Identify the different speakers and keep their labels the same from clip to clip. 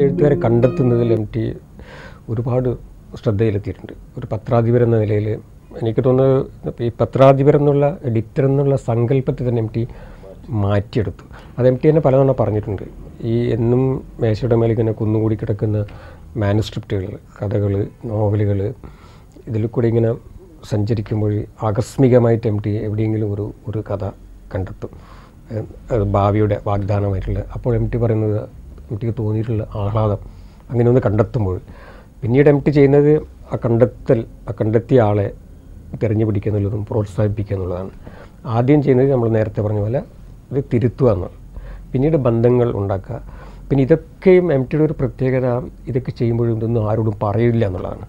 Speaker 1: എഴുത്തുകാരെ കണ്ടെത്തുന്നതിൽ M T ഒരുപാട് ശ്രദ്ധയിലെത്തിയിട്ടുണ്ട് ഒരു പത്രാധിപർ എന്ന നിലയിൽ എനിക്ക് തോന്നുന്നത് ഈ പത്രാധിപർ എന്നുള്ള എഡിറ്റർ എന്നുള്ള സങ്കല്പത്തെ തന്നെ എം ടി മാറ്റിയെടുത്തു അത് എം ടി തന്നെ പലതവണ പറഞ്ഞിട്ടുണ്ട് ഈ എന്നും മേശയുടെ മേലെ ഇങ്ങനെ കുന്നുകൂടി കിടക്കുന്ന മാനുസ്ക്രിപ്റ്റുകൾ കഥകൾ നോവലുകൾ ഇതിൽ കൂടി ഇങ്ങനെ സഞ്ചരിക്കുമ്പോൾ ആകസ്മികമായിട്ട് എം ടി എവിടെയെങ്കിലും ഒരു ഒരു കഥ കണ്ടെത്തും ഏഹ് അത് ഭാവിയുടെ വാഗ്ദാനമായിട്ടുള്ള അപ്പോൾ എം ടി പറയുന്നത് എം ടിക്ക് തോന്നിയിട്ടുള്ള ആഹ്ലാദം അങ്ങനെ ഒന്ന് കണ്ടെത്തുമ്പോൾ പിന്നീട് എം ടി ചെയ്യുന്നത് ആ കണ്ടെത്തൽ ആ കണ്ടെത്തിയ ആളെ തിരഞ്ഞു പിടിക്കുക എന്നുള്ളതും പ്രോത്സാഹിപ്പിക്കുക എന്നുള്ളതാണ് ആദ്യം ചെയ്യുന്നത് നമ്മൾ നേരത്തെ പറഞ്ഞ പോലെ ഇത് തിരുത്തുക എന്നുള്ളത് പിന്നീട് ബന്ധങ്ങൾ ഉണ്ടാക്കുക പിന്നെ ഇതൊക്കെയും എം ടിയുടെ ഒരു പ്രത്യേകത ഇതൊക്കെ ചെയ്യുമ്പോഴും ഇതൊന്നും ആരോടും പറയില്ല എന്നുള്ളതാണ്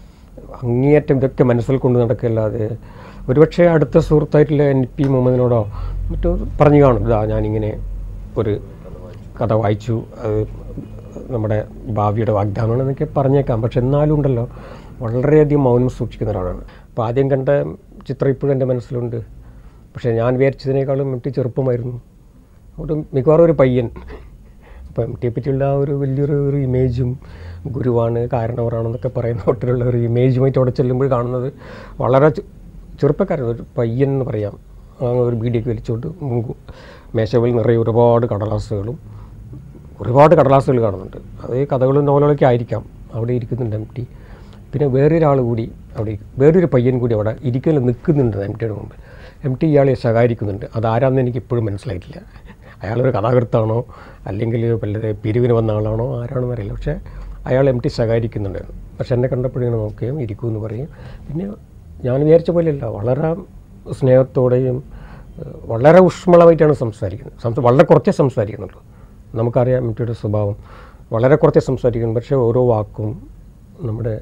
Speaker 1: അങ്ങേയറ്റം ഇതൊക്കെ മനസ്സിൽ കൊണ്ട് നടക്കല്ലാതെ ഒരുപക്ഷെ അടുത്ത സുഹൃത്തായിട്ടുള്ള എൻ പി മുഹമ്മദിനോടോ മറ്റോ പറഞ്ഞു കാണും ഇതാ ഞാനിങ്ങനെ ഒരു കഥ വായിച്ചു അത് നമ്മുടെ ഭാവിയുടെ വാഗ്ദാനമാണെന്നൊക്കെ പറഞ്ഞേക്കാം പക്ഷെ എന്നാലും ഉണ്ടല്ലോ വളരെയധികം മൗനം സൂക്ഷിക്കുന്ന ഒരാളാണ് അപ്പോൾ ആദ്യം കണ്ട ചിത്രം ഇപ്പോഴും എൻ്റെ മനസ്സിലുണ്ട് പക്ഷേ ഞാൻ വിചാരിച്ചതിനേക്കാളും എം ടി ചെറുപ്പമായിരുന്നു ഒരു മിക്കവാറും ഒരു പയ്യൻ അപ്പോൾ എം ടിയെ പറ്റിയുള്ള ആ ഒരു വലിയൊരു ഒരു ഇമേജും ഗുരുവാണ് കാരണവരാണെന്നൊക്കെ പറയുന്ന ഒട്ടിലുള്ള ഒരു ഇമേജുമായിട്ട് അവിടെ ചെല്ലുമ്പോൾ കാണുന്നത് വളരെ ചെ- ചെറുപ്പക്കാരൻ ഒരു പയ്യൻ എന്ന് പറയാം ആ ഒരു ബീഡിയൊക്കെ വലിച്ചുകൊണ്ട് മുങ്ങും. മേശകളിൽ നിറയെ ഒരുപാട് കടലാസുകളും ഒരുപാട് കടലാസുകൾ കാണുന്നുണ്ട് അത് ഈ കഥകളും നോവലുകളൊക്കെ ആയിരിക്കാം അവിടെ ഇരിക്കുന്നുണ്ട് എം ടി പിന്നെ വേറൊരാൾ കൂടി അവിടെ വേറൊരു പയ്യൻ കൂടി അവിടെ ഇരിക്കൽ നിൽക്കുന്നുണ്ട് എം ടിയുടെ മുമ്പ് എം ടി ഇയാളെ ശകാരിക്കുന്നുണ്ട് അതാരാന്ന് എനിക്ക് ഇപ്പോഴും മനസ്സിലായിട്ടില്ല അയാളൊരു കഥാകൃത്താണോ അല്ലെങ്കിൽ വല്ലത് പിരിവിന് വന്ന ആളാണോ ആരാണെന്ന് അറിയില്ല പക്ഷേ അയാൾ എം ടി ശകാരിക്കുന്നുണ്ടായിരുന്നു പക്ഷെ എന്നെ കണ്ടപ്പോഴിങ്ങനെ നോക്കുകയും ഇരിക്കുമെന്ന് പറയും പിന്നെ ഞാൻ വിചാരിച്ച പോലെയല്ല വളരെ സ്നേഹത്തോടെയും ഏഹ്, വളരെ ഊഷ്മളമായിട്ടാണ് സംസാരിക്കുന്നത് സംസ വളരെ കുറച്ചേ സംസാരിക്കുന്നുള്ളൂ നമുക്കറിയാം എം ടിയുടെ സ്വഭാവം വളരെ കുറച്ചേ സംസാരിക്കുന്നു പക്ഷേ ഓരോ വാക്കും നമ്മുടെ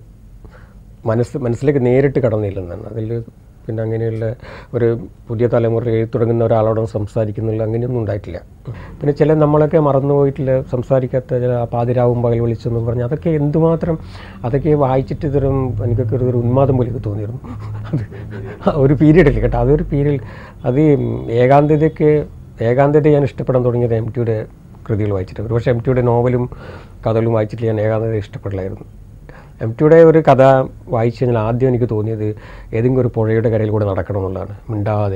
Speaker 1: മനസ്സ് മനസ്സിലേക്ക് നേരിട്ട് കടന്നില്ലെന്നാണ് അതിൽ പിന്നെ അങ്ങനെയുള്ള ഒരു പുതിയ തലമുറ എഴുതി തുടങ്ങുന്ന ഒരാളോട് സംസാരിക്കുന്നില്ല അങ്ങനെയൊന്നും ഉണ്ടായിട്ടില്ല പിന്നെ ചില നമ്മളൊക്കെ മറന്നുപോയിട്ടില്ല സംസാരിക്കാത്ത ചില പാതിരാവും പകൽ വിളിച്ചെന്ന് പറഞ്ഞാൽ അതൊക്കെ എന്തുമാത്രം അതൊക്കെ വായിച്ചിട്ട് തരും എനിക്കൊക്കെ ഒരു ഒരു ഉന്മാദം പോലെയൊക്കെ തോന്നിയിരുന്നു അത് ആ ഒരു പീരീഡിൽ കേട്ടോ അതൊരു പീരീഡ് അത് ഈ ഏകാന്തതയ്ക്ക് ഏകാന്തത ഞാൻ ഇഷ്ടപ്പെടാൻ തുടങ്ങിയത് എം ടിയുടെ കൃതികൾ വായിച്ചിട്ട് ഒരു പക്ഷേ എം ടിയുടെ നോവലും കഥകളും വായിച്ചിട്ട് ഞാൻ ഏകാന്തത ഇഷ്ടപ്പെടില്ലായിരുന്നു എം ടിയുടെ ഒരു കഥ വായിച്ചു കഴിഞ്ഞാൽ ആദ്യം എനിക്ക് തോന്നിയത് ഏതെങ്കിലും ഒരു പുഴയുടെ കരയിൽ കൂടെ നടക്കണം എന്നുള്ളതാണ് മിണ്ടാതെ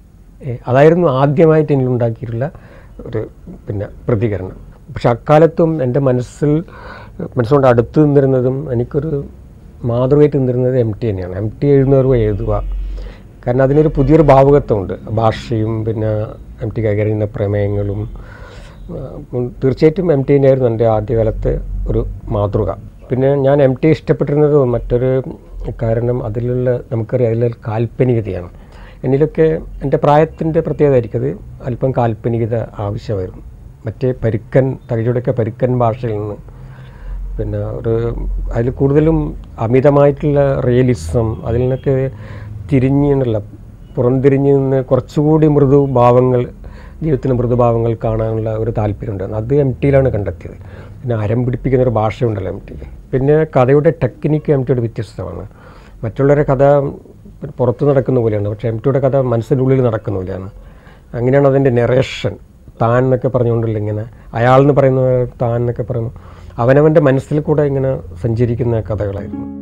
Speaker 1: ഏ, അതായിരുന്നു ആദ്യമായിട്ട് എന്നിൽ ഉണ്ടാക്കിയിട്ടുള്ള ഒരു പിന്നെ പ്രതികരണം പക്ഷെ അക്കാലത്തും എൻ്റെ മനസ്സിൽ മനസ്സുകൊണ്ട് അടുത്ത് നിന്നിരുന്നതും എനിക്കൊരു മാതൃകയായിട്ട് നിന്നിരുന്നത് എം ടി തന്നെയാണ് എം ടി എഴുതുന്നവരും എഴുതുക കാരണം അതിനൊരു പുതിയൊരു ഭാവുകത്വമുണ്ട് ഭാഷയും പിന്നെ എം ടി കൈകാര്യം ചെയ്യുന്ന പ്രമേയങ്ങളും ആ, ഉം, തീർച്ചയായിട്ടും എം ടി തന്നെയായിരുന്നു എൻ്റെ ആദ്യകാലത്തെ ഒരു മാതൃക പിന്നെ ഞാൻ എം ടി ഇഷ്ടപ്പെട്ടിരുന്നത് മറ്റൊരു കാരണം അതിലുള്ള നമുക്കറിയാം അതിലുള്ള കാൽപ്പനികതയാണ് എന്നിലൊക്കെ എൻ്റെ പ്രായത്തിൻ്റെ പ്രത്യേകത ആയിരിക്കും അത് അല്പം കാൽപ്പനികത ആവശ്യമായിരുന്നു മറ്റേ പരുക്കൻ തകഴിയുടെയൊക്കെ പരുക്കൻ ഭാഷയിൽ നിന്ന് പിന്നെ ഒരു അതിൽ കൂടുതലും അമിതമായിട്ടുള്ള റിയലിസം അതിൽ നിന്നൊക്കെ തിരിഞ്ഞുള്ള പുറംതിരിഞ്ഞ് നിന്ന് കുറച്ചുകൂടി മൃദു ഭാവങ്ങൾ ജീവിതത്തിന് മൃദുഭാവങ്ങൾ കാണാനുള്ള ഒരു താല്പര്യമുണ്ട് അത് എം ടിയിലാണ് കണ്ടെത്തിയത് പിന്നെ അരം പിടിപ്പിക്കുന്ന ഒരു ഭാഷയുണ്ടല്ലോ എം ടിയിൽ പിന്നെ കഥയുടെ ടെക്നിക്ക് എം ടിയുടെ വ്യത്യസ്തമാണ് മറ്റുള്ളവരുടെ കഥ പുറത്ത് നടക്കുന്ന പോലെയാണ് പക്ഷേ എം ടിയുടെ കഥ മനസ്സിനുള്ളിൽ നടക്കുന്ന പോലെയാണ് അങ്ങനെയാണ് അതിൻ്റെ നെറേഷൻ താൻ എന്നൊക്കെ പറഞ്ഞുകൊണ്ടല്ല ഇങ്ങനെ അയാൾ എന്ന് പറയുന്ന താൻ എന്നൊക്കെ പറയുന്നു അവനവൻ്റെ മനസ്സിൽ കൂടെ ഇങ്ങനെ സഞ്ചരിക്കുന്ന കഥകളായിരുന്നു